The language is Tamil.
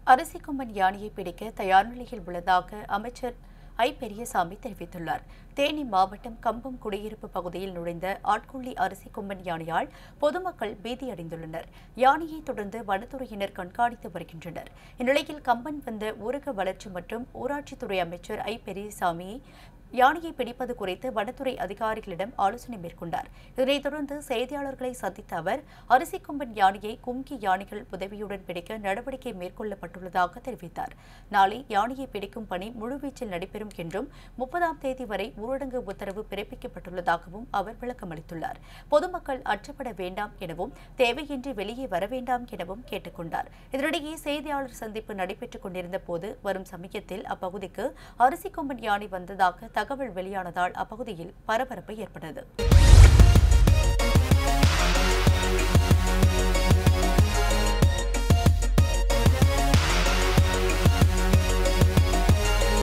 அரிசி கொம்பன் யானையை பிடிக்க தயார் நிலையில் உள்ளதாக அமைச்சர் ஐ பெரியசாமி தெரிவித்துள்ளார் தேனி மாவட்டம் கம்பம் குடியிருப்பு பகுதியில் நுழைந்த ஆட்கொள்ளி அரிசி கொம்பன் யானையால் பொதுமக்கள் பீதியடைந்துள்ளனர் யானையை தொடர்ந்து வனத்துறையினர் கண்காணித்து வருகின்றனர் இந்நிலையில் கம்பன் வந்த ஊரக வளர்ச்சி மற்றும் ஊராட்சித்துறை அமைச்சர் ஐ பெரியசாமி யானையை பிடிப்பது குறித்து வனத்துறை அதிகாரிகளிடம் ஆலோசனை மேற்கொண்டார் இதனைத் தொடர்ந்து செய்தியாளர்களை சந்தித்த அவர் அரிசி கொம்பன் யானையை கும்கி யானைகள் உதவியுடன் பிடிக்க நடவடிக்கை மேற்கொள்ளப்பட்டுள்ளதாக தெரிவித்தார் நாளை யானையை பிடிக்கும் பணி முழுவீச்சில் நடைபெறும் என்றும் முப்பதாம் தேதி வரை ஊரடங்கு உத்தரவு பிறப்பிக்கப்பட்டுள்ளதாகவும் அவர் விளக்கமளித்துள்ளார் பொதுமக்கள் அச்சப்பட வேண்டாம் எனவும் தேவையின்றி வெளியே வர வேண்டாம் எனவும் கேட்டுக் கொண்டார் இதனிடையே செய்தியாளர் சந்திப்பு நடைபெற்றுக் கொண்டிருந்த போது வரும் சமயத்தில் அப்பகுதிக்கு அரிசி கொம்பன் யானை வந்ததாக தகவல் வெளியானதால் அப்பகுதியில் பரபரப்பு ஏற்பட்டது